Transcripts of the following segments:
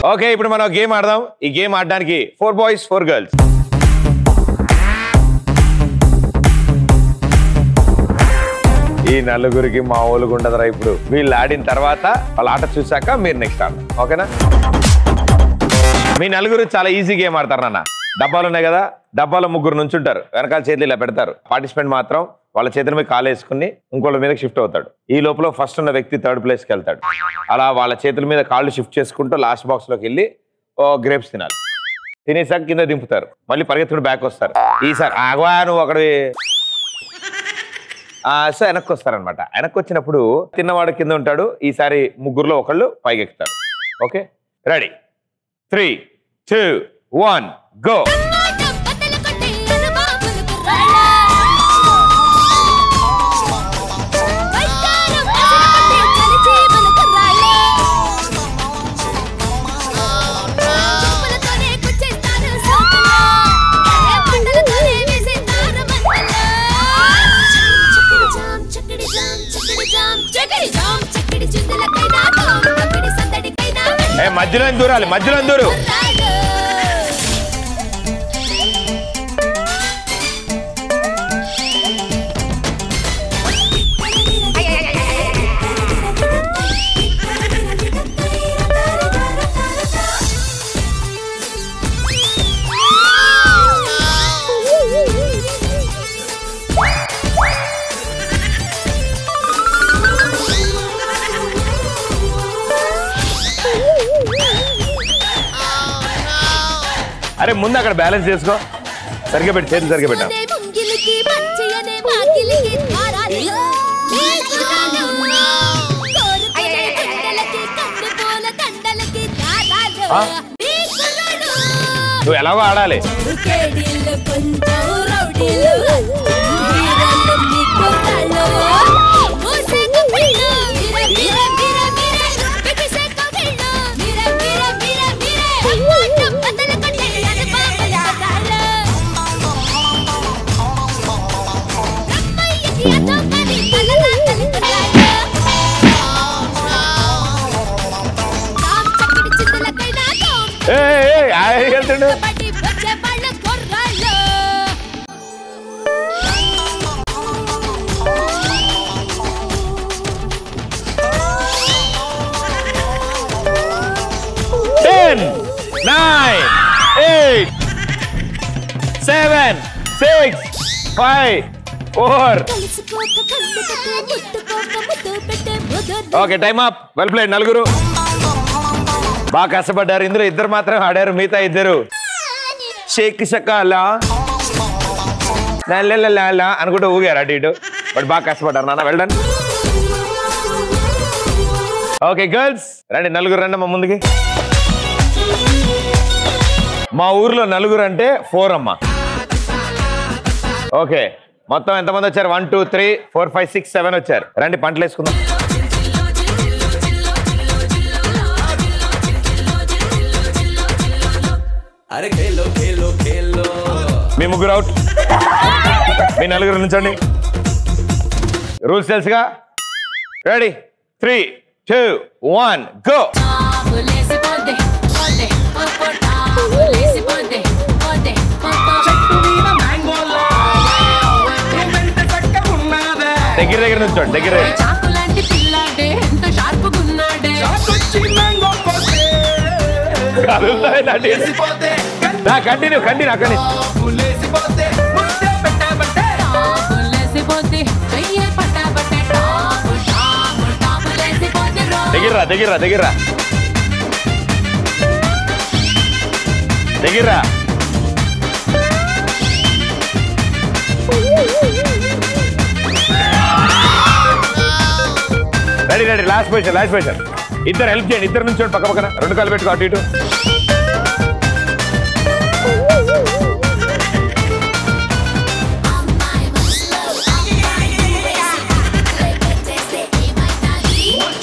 Okay ఇప్పుడు మనం game ఆడదాం ఈ గేమ్ ఆడడానికి ఫోర్ బాయ్స్ ఫోర్ గర్ల్స్ ఈ నలుగురికి మా ఊళ్ళకి ఉండదురా ఇప్పుడు వీళ్ళు ఆడిన తర్వాత వాళ్ళ ఆట చూసాక మీరు నెక్స్ట్ ఆడదాం ఓకేనా మీ నలుగురు చాలా ఈజీ గేమ్ ఆడతారు నాన్న డబ్బాలు ఉన్నాయి కదా డబ్బాలో ముగ్గురు నుంచుంటారు వెనకాల చేతులు ఇలా పెడతారు పార్టిసిపెంట్ మాత్రం వాళ్ళ చేతుల మీద కాలు వేసుకుని ఇంకోళ్ళ మీద షిఫ్ట్ అవుతాడు ఈ లోపల ఫస్ట్ ఉన్న వ్యక్తి థర్డ్ ప్లేస్కి వెళ్తాడు అలా వాళ్ళ చేతుల మీద కాళ్ళు షిఫ్ట్ చేసుకుంటూ లాస్ట్ బాక్స్ లోకి వెళ్ళి ఓ గ్రేప్స్ తినాలి తినేసాక కింద దింపుతారు మళ్ళీ పరిగెత్తుకుని బ్యాక్ వస్తారు ఈసారి ఆగవా నువ్వు అక్కడ సో వెనక్కి వస్తారనమాట వెనక్కి వచ్చినప్పుడు తిన్నవాడు కింద ఉంటాడు ఈసారి ముగ్గురులో ఒకళ్ళు పైకి ఎక్కుతారు okay ready three two one go ఏ మధ్యలో దూరాలి మధ్యలో దూరు అరే ముందు అక్కడ బ్యాలెన్స్ చేసుకో సరిగ్గా పెట్టి చేతులు సరిగ్గా పెట్టా ముంగిలికి మంచి అనే వాకిలికి ద్వారాలు నీ గుర్రాలు. కోరుకునే గుండెలకి కందిపూల దండలకి దారాలు. ఆ? నీ గుర్రాలు. నువ్వు ఎలాగో ఆడాలి కేడీలు కొంచెం రౌడీలు. హీరోలు నీ గుర్రాలు. ఊసేకు వీళ్ళు. వీర, వీర, వీర, వీర. బిగిసేకు వీళ్ళు. వీర, వీర, వీర, వీర. అమ్మాటం బద్దలు కొట్టే అనుభావుల గుర్రాలు. రమ్మయ్యకి అదమ్మని తలదాతలు గుర్రాలు. రామ్ చక్కడి చిందులకైనా తోం ఏ ఏ, ఏ, ఆయన వెళ్తుండు పడి వచ్చే వాళ్ళ గుర్రాలు. Ten nine eight seven six five four కలిసిపోక కళ్ళు కట్టు, ముట్టుకోక ముద్దు పెట్టే ముదురు. Okay time up well played నలుగురు బాగా కష్టపడ్డారు ఇందులో ఇద్దరు మాత్రం ఆడారు మిగతా ఇద్దరు షేక్ షకాలా లాలా అనుకుంటూ ఊగారు అటు ఇటు బట్ బాగా కష్టపడ్డారు నాన్న వెళ్ళండి ఓకే గర్ల్స్ రండి నలుగురు రండి మా ముందుకి మా ఊర్లో నలుగురు అంటే ఫోర్ అమ్మా ఓకే మొత్తం ఎంతమంది వచ్చారు one two three four five six seven వచ్చారు రండి పంటలు వేసుకుందాం अरे खेलो खेलो खेलो మీ ముగ్గురు అవుట్ మీ నలుగురు నుంచండి రూల్స్ తెలుసుగా ready three two one go లేసిపోద్ది, పోద్ది, పోపోటా. లేసిపోద్ది, పోద్ది, పోపో. చెట్టు మీద మ్యాంగోలా వెంట చక్క ఉన్నదే దగ్గర దగ్గర నుంచోండి దగ్గర దగ్గర. చాకులాంటి పిల్లాడే ఎంత షార్పుగున్నాడే చాకొచ్చి మ్యాంగో పోతే కదులుతాయి నా టీ- లేసిపోతే నా కంటిన్యూ కంటిన్యూ అక్కడి లేసిపోతే ముద్దే పెట్టబట్టే టాపు లేసిపోద్ది, చెయ్యే పట్టాబట్టే టాపు, టాపు, టాపు లేసిపోద్ది రో. దగ్గర దగ్గర దగ్గర దగ్గర ready ready last position last position ఇద్దరు హెల్ప్ చేయండి ఇద్దరు నుంచి పక్క పక్కన రెండు కాలు పెట్టుకో అటు ఇటు అమ్మాయి మనసులో అమ్మాయి నువ్వేసి, లేపెట్టేస్తే ఏమైనాది?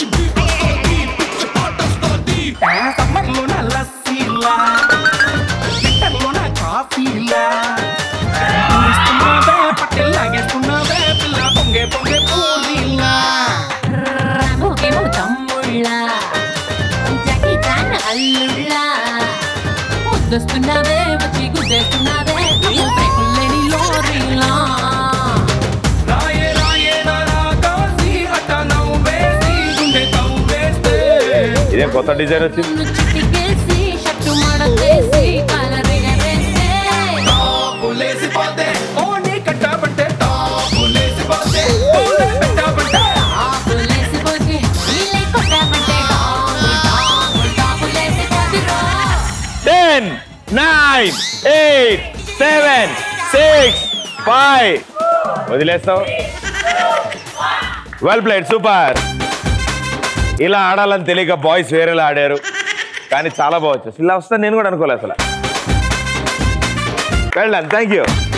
సమ్మర్లోన లస్సీలా వింటర్లోన కాఫీలా ఇస్తున్నావే పట్టెల్ లాగేస్తున్నావే పిల్ల పొంగే పొంగే పూరీలా రాముకేమో తమ్ముళ్ళ, జకి చాన్ అల్లుళ్ళ. ముద్దొస్తున్నావే వచ్చి గుద్దేస్తున్నావే రియల్ బ్రేకులు లేని లోరీలా రాయే రాయే నా రాకాసి అట్ట నవ్వేసి గుండె తవ్వేస్తే ఇదేం కొత్త డిజైన్ వచ్చింది నన్ను చిట్టికేసి షట్టు మడతేసి కలరిగ వేస్తే టాపులేసిపోతే ఓ నీ కట్టాబంటే టాపులేసిపోతే పూలే పెట్టాబంటే ఆకులేసిపోతే నీళ్ళే కొట్టామంటే డాము డాము డాములేసిపోతిరో ten nine eight seven six five వదిలేస్తావు వెల్ ప్లేడ్ సూపర్ ఇలా ఆడాలని తెలియక బాయ్స్ వేరేలా ఆడారు కానీ చాలా బాగా వచ్చేసి ఇలా వస్తా నేను కూడా అనుకోలేదు అసలు వెళ్ళాను థ్యాంక్ యూ